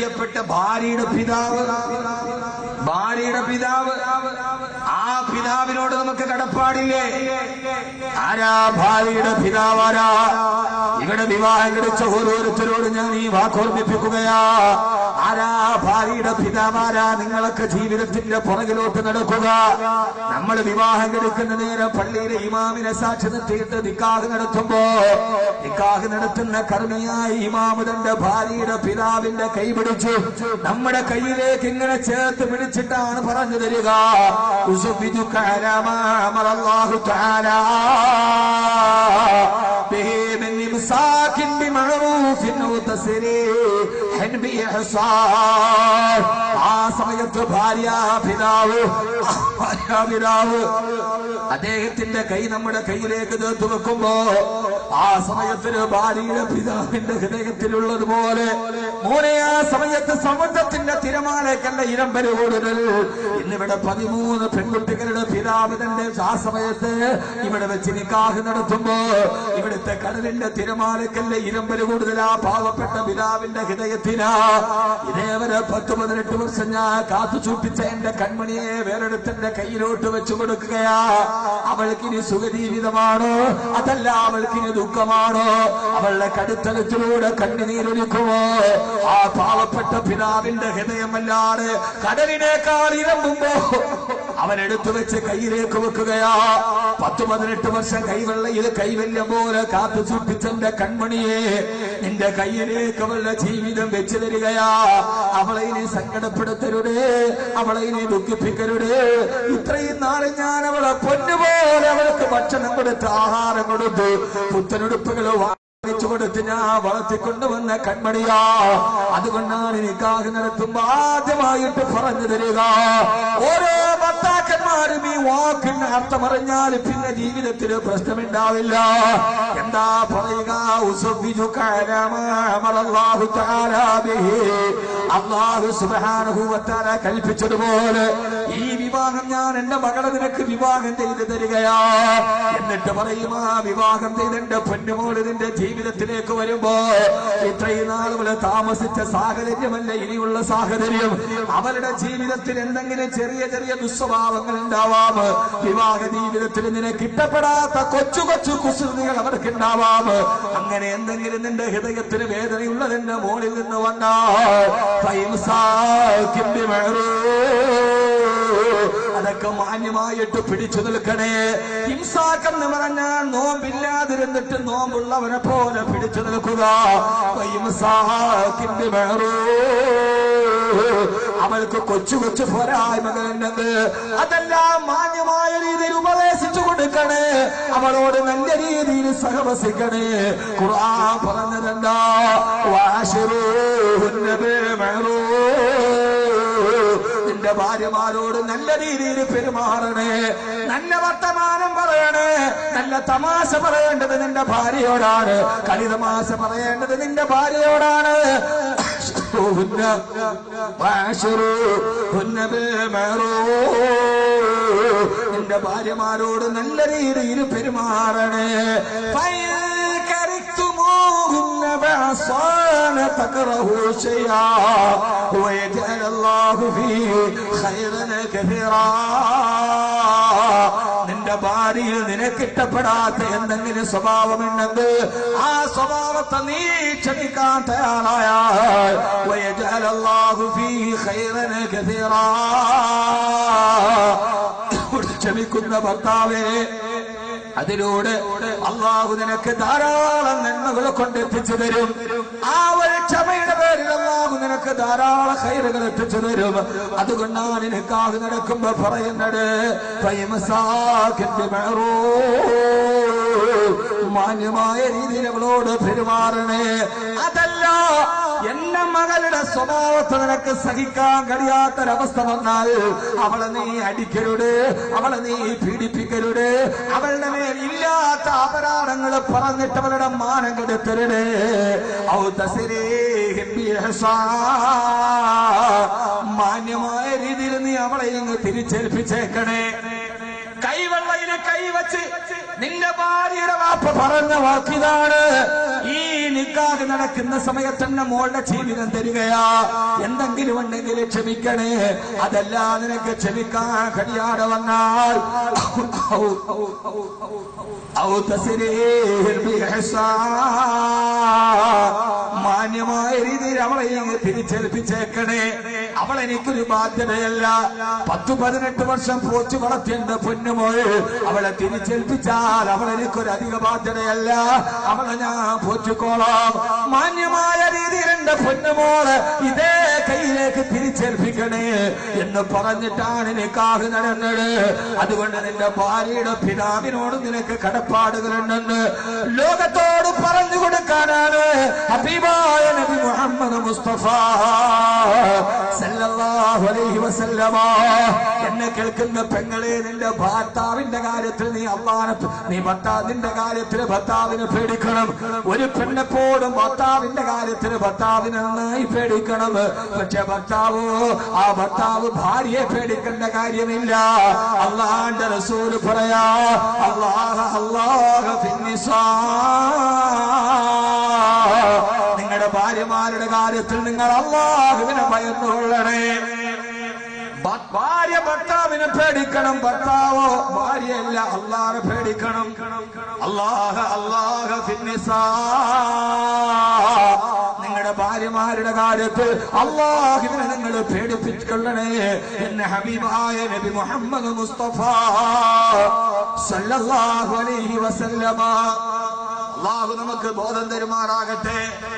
പ്രിയപ്പെട്ട ഭാര്യയുടെ പിതാവ് ഭാര്യയുടെ പിതാവ് ആ പിതാവിനോട് നമുക്ക് കടപ്പാടില്ലേ ആരാ ഭാര്യയുടെ പിതാവാരാ ഇവിടെ വിവാഹം കഴിച്ച ഓരോരുത്തരോട് ഞാൻ ഈ വാക്കോർമ്മിപ്പിക്കുകയാ ആരാ ഭാര്യയുടെ പിതാവാരാ നിങ്ങളൊക്കെ ജീവിതത്തിന്റെ പുറകിലോട്ട് നടക്കുക നമ്മൾ വിവാഹം കഴിക്കുന്ന നേരം പള്ളിയിലെ ഇമാമിനെ സാക്ഷി നിർത്തിയിട്ട് നിക്കാഹ് നടത്തുമ്പോ നിക്കാഹ് നടത്തുന്ന കർമ്മിയായ ഇമാമ് തന്റെ ഭാര്യയുടെ പിതാവിന്റെ കൈ പിടിച്ചു നമ്മുടെ കയ്യിലേക്ക് ഇങ്ങനെ ചേർത്ത് പിടിച്ചിട്ടാണ് പറഞ്ഞു തരിക ഉസുബിജുക അലാ മാ അമറല്ലാഹു തആലാ ബിഹി മിൻ ഇംസാകിൻ ബിമഅറൂഫിൻ ഔ തസ്രീഹിൻ ബിഇഹ്സാൻ ആ സമയത്ത് ഭാര്യ പിതാവ് ഭാര്യ പിതാവ് അദ്ദേഹത്തിന്റെ കൈ നമ്മുടെ കയ്യിലേക്ക് ചേർത്ത് വെക്കുമ്പോ ആ സമയത്തിന് ഭാര്യയുടെ പിതാവിന്റെ ഹൃദയത്തിലുള്ളതുപോലെ മോനെ ആ സമയത്ത് സമുദ്രത്തിന്റെ തിരമാലക്കല്ല ഇരമ്പര് കൂടുതൽ ഇന്നിവിടെ പതിമൂന്ന് പെൺകുട്ടികളുടെ പിതാവ് തന്റെ ആ സമയത്ത് ഇവിടെ വെച്ച് നിക്കാഹ് നടത്തുമ്പോ ഇവിടുത്തെ കടലിന്റെ തിരമാലക്കല്ല ഇരമ്പര് കൂടുതൽ ആ പാവപ്പെട്ട പിതാവിന്റെ ഹൃദയത്തിനാ ഇതേവരെ പത്ത് പതിനെട്ട് വർഷം ഞാൻ കാത്തു സൂക്ഷിച്ച എന്റെ കൺമണിയെ വേറെടുത്തെന്റെ കയ്യിലോട്ട് വെച്ചു കൊടുക്കുകയാ അവൾക്കിനി സുഖജീവിതമാണോ അതല്ല അവൾക്കിനി ദുഃഖമാണോ അവളുടെ കടുത്തലത്തിലൂടെ കണ്ണുനീരൊലിക്കുമോ ആ പാവപ്പെട്ട പിതാവിന്റെ ഹൃദയമല്ലാതെ കടലിനേക്കാൾ ഇരമ്പുമ്പോ അവൻ എടുത്തു വെച്ച് കയ്യിലേക്ക് വെക്കുകയാ പത്ത് പതിനെട്ട് വർഷം കൈവെള്ളയിൽ കൈവല്യം പോലെ കാത്തു സൂക്ഷിച്ചെന്റെ കൺമണിയെ നിന്റെ കയ്യിലേക്ക് അവളുടെ ജീവിതം വെച്ചു തരികയാ അവളെ ഇനി സങ്കടപ്പെടുത്തരുത് അവളെ ഇനി ദുഃഖിപ്പിക്കരുത് ഇത്രയും നാളെ ഞാൻ അവളെ പൊന്നുപോലെ അവൾക്ക് ഭക്ഷണം കൊടുത്ത് ആഹാരം കൊടുത്തു പുത്തനുടുപ്പുകൾ വാങ്ങിച്ചു കൊടുത്ത് ഞാൻ വളർത്തിക്കൊണ്ടുവന്ന കൺമണിയാ അതുകൊണ്ടാണ് നിക്കാഹ് നടത്തുമ്പോ ആദ്യമായിട്ട് പറഞ്ഞു തരിക ഓരോ ഭർത്താക്കന്മാരും ഈ വാക്കിന് അർത്ഥമറിഞ്ഞാൽ പിന്നെ ജീവിതത്തിൽ പ്രശ്നമുണ്ടാവില്ല എന്താ പറയുക ഉസബ്ബിജു കലാമല്ലാഹു തആലാ ബിഹി അല്ലാഹു സുബ്ഹാനഹു വ തആല കൽപ്പിച്ചതുപോലെ ഈ വിവാഹം ഞാൻ എന്റെ മകളെ നിനക്ക് വിവാഹം ചെയ്തു തരികയാ എന്നിട്ട് പറയും ആ വിവാഹം ചെയ്ത് എന്റെ പൊന്നുമോൾ ഇതിന്റെ ജീവിതത്തിലേക്ക് വരുമ്പോ ഇത്രയും നാളുകള് താമസിച്ച സാഹചര്യമല്ല ഇനിയുള്ള സാഹചര്യം അവരുടെ ജീവിതത്തിൽ എന്തെങ്കിലും ചെറിയ ചെറിയ ദുസ്വഭാവങ്ങൾ ഉണ്ടാവാം വിവാഹ ജീവിതത്തിൽ നിനക്ക് ഇഷ്ടപ്പെടാത്ത കൊച്ചു കൊച്ചു കുസൃതികൾ അവർക്ക് ഉണ്ടാവാം അങ്ങനെ എന്തെങ്കിലും നിന്റെ ഹൃദയത്തിന് വേദനയുള്ളതിന്റെ മുകളിൽ നിന്ന് വന്നാൽ ഫൈംസാക്കിൻ ബിമഅറൂഫ്. അതൊക്കെ മാന്യമായിട്ട് പിടിച്ചു നിൽക്കണേ ഹിംസാക്കെന്ന് പറഞ്ഞാൽ നോമ്പില്ലാതിരുന്നിട്ട് നോമ്പുള്ളവനെ പോലെ പിടിച്ചു നിൽക്കുക ഫൈംസാക്കിൻ ബിമഅറൂഫ്. അവൾക്ക് കൊച്ചു കൊച്ചു പോരായ്മകളുണ്ടെന്ന് അതെല്ലാം മാന്യമായ രീതിയിൽ ഉപദേശിച്ചു കൊടുക്കണേ അവളോട് നല്ല രീതിയിൽ സഹവസിക്കണേ ഖുർആൻ പറഞ്ഞതെന്താ വാശിറൂഹുന്ന ബിൽമഅറൂഫ്. നിന്റെ ഭാര്യമാരോട് നല്ല രീതിയിൽ പെരുമാറണേ നല്ല വർത്തമാനം പറയണേ നല്ല തമാശ പറയേണ്ടത് നിന്റെ ഭാര്യയോടാണ് കളി തമാശ പറയേണ്ടത് നിന്റെ ഭാര്യയോടാണ് വാശിറൂഹുന്ന വാശിറൂഹുന്ന ബിൽമഅറൂഫ്. നിന്റെ ഭാര്യമാരോട് നല്ല രീതിയിൽ പെരുമാറണേ ഫൈൻ كرهتموهن بعصان تكرهوا شيئا ويجعل الله فيه خيرا كثيرا നിന്റെ ഭാര്യയിൽ നിനക്ക് ഇഷ്ടപ്പെടാത്ത എന്തെങ്കിലും സ്വഭാവമുണ്ടെങ്കിൽ ആ സ്വഭാവത്തെ നീ ക്ഷമിക്കാൻ തയ്യാറായാൽ ويجعل الله فيه خيرا كثيرا ക്ഷമിക്കുന്ന ഭർത്താവേ അതിലൂടെ അള്ളാഹു നിനക്ക് ധാരാളം നന്മകൾ കൊണ്ട് എത്തിച്ചു തരും ആ ഒരു ക്ഷമയുടെ പേരിൽ അള്ളാഹു നിനക്ക് ധാരാളം ഹൈറുകൾ എത്തിച്ചു തരും അതുകൊണ്ടാണ് നിനക്കാഹ് നടക്കുമ്പോ പറയുന്നത് ഫൈമസാക്കിന്റെ മഅറൂഫ്. മാന്യമായ രീതിയിൽ അവളോട് പെരുമാറണേ അതല്ല എന്റെ മകളുടെ സ്വഭാവത്തെ നിനക്ക് സഹിക്കാൻ കഴിയാത്തൊരവസ്ഥ വന്നാൽ അവളെ നീ അടിക്കരുത് അവളെ നീ പീഡിപ്പിക്കരുത് അവളുടെ മേൽ ഇല്ലാത്ത അപരാധങ്ങൾ പറഞ്ഞിട്ട് അവളുടെ മാനം കെടുത്തരുത് ഔ തസ്രീഹിൻ ബിഇഹ്സാൻ. മാന്യമായ രീതിയിൽ നീ അവളെ ഇങ്ങ് തിരിച്ചേൽപ്പിച്ചേക്കണേ കൈവെള്ളയിൽ തലയിൽ കൈവച്ച് നിന്റെ ഭാര്യയുടെ വാപ്പ പറഞ്ഞ വാക്കിതാണ് ഈ നിക്കാഹ് നടക്കുന്ന സമയത്ത് തന്നെ മോളുടെ ജീവിതം തരികയാ എന്തെങ്കിലും ഉണ്ടെങ്കിൽ ക്ഷമിക്കണേ അതല്ല നിനക്ക് ക്ഷമിക്കാൻ കഴിയാതെ വന്നാൽ ഔ, ഔ, ഔ, ഔ, ഔ തസ്രീർ ബിഇഹ്സാൻ. മാന്യമായ രീതിയിൽ അവളെ ഇങ്ങ് തിരിച്ചേൽപ്പിച്ചേക്കണേ അവൾ എനിക്കൊരു ബാധ്യതയല്ല പത്ത് പതിനെട്ട് വർഷം പോച്ചു വളർത്തിയ പൊന്നുമോൾ അവളെ തിരിച്ചേൽപ്പിച്ചാൽ അവൾ എനിക്കൊരു അധിക ബാധ്യതയല്ല അവളെ ഞാൻ പോറ്റിക്കോളാം മാന്യമായ രീതിയിൽ എന്റെ പൊന്നുമോള് ഇതേ കയ്യിലേക്ക് തിരിച്ചേൽപ്പിക്കണേ എന്ന് പറഞ്ഞിട്ടാണ് നിക്കാഹ് നടന്നത് അതുകൊണ്ട് നിന്റെ ഭാര്യയുടെ പിതാവിനോട് നിനക്ക് കടപ്പാടുകളുണ്ടെന്ന് ലോകത്തോട് പറഞ്ഞു കൊടുക്കാനാണ് ഹബീബായ നബി മുഹമ്മദ് മുസ്തഫ സല്ലല്ലാഹു അലൈഹി വസല്ലമ എന്നെ കേൾക്കുന്ന പെങ്ങളെ നിന്റെ ഭർത്താവിന്റെ കാര്യത്തിൽ നീ അള്ളാനെ നീ ഭർത്താവിന്റെ കാര്യത്തിൽ ഭർത്താവിനെ പേടിക്കണം ഒരു പെണ്ണെപ്പോഴും ഭർത്താവിന്റെ കാര്യത്തിൽ ഭർത്താവിനെ നന്നായി പേടിക്കണം പക്ഷെ ഭർത്താവോ ആ ഭർത്താവ് ഭാര്യയെ പേടിക്കേണ്ട കാര്യമില്ല അള്ളാന്റെ റസൂല് പറയാ അള്ളാഹ അള്ളാഹ ഫിന്നിസാ നിങ്ങളുടെ ഭാര്യമാരുടെ കാര്യത്തിൽ നിങ്ങൾ അള്ളാഹുവിനെ ഭയന്നുകൊള്ളണേ ഭ- ഭാര്യ ഭർത്താവിനെ പേടിക്കണം ഭർത്താവോ ഭാര്യയല്ല അള്ളാഹെ പേടിക്കണം അള്ളാഹ അള്ളാഹ ഫിന്നിസാ നിങ്ങളുടെ ഭാര്യമാരുടെ കാര്യത്തിൽ അള്ളാഹുവിനെ നിങ്ങൾ പേടിപ്പിച്ചുകൊള്ളണേ എന്നെ ഹബീബായ നബി മുഹമ്മദ് മുസ്തഫ സല്ലല്ലാഹു അലൈഹി വസല്ലമ അള്ളാഹു നമുക്ക് ബോധം തരുമാറാകട്ടെ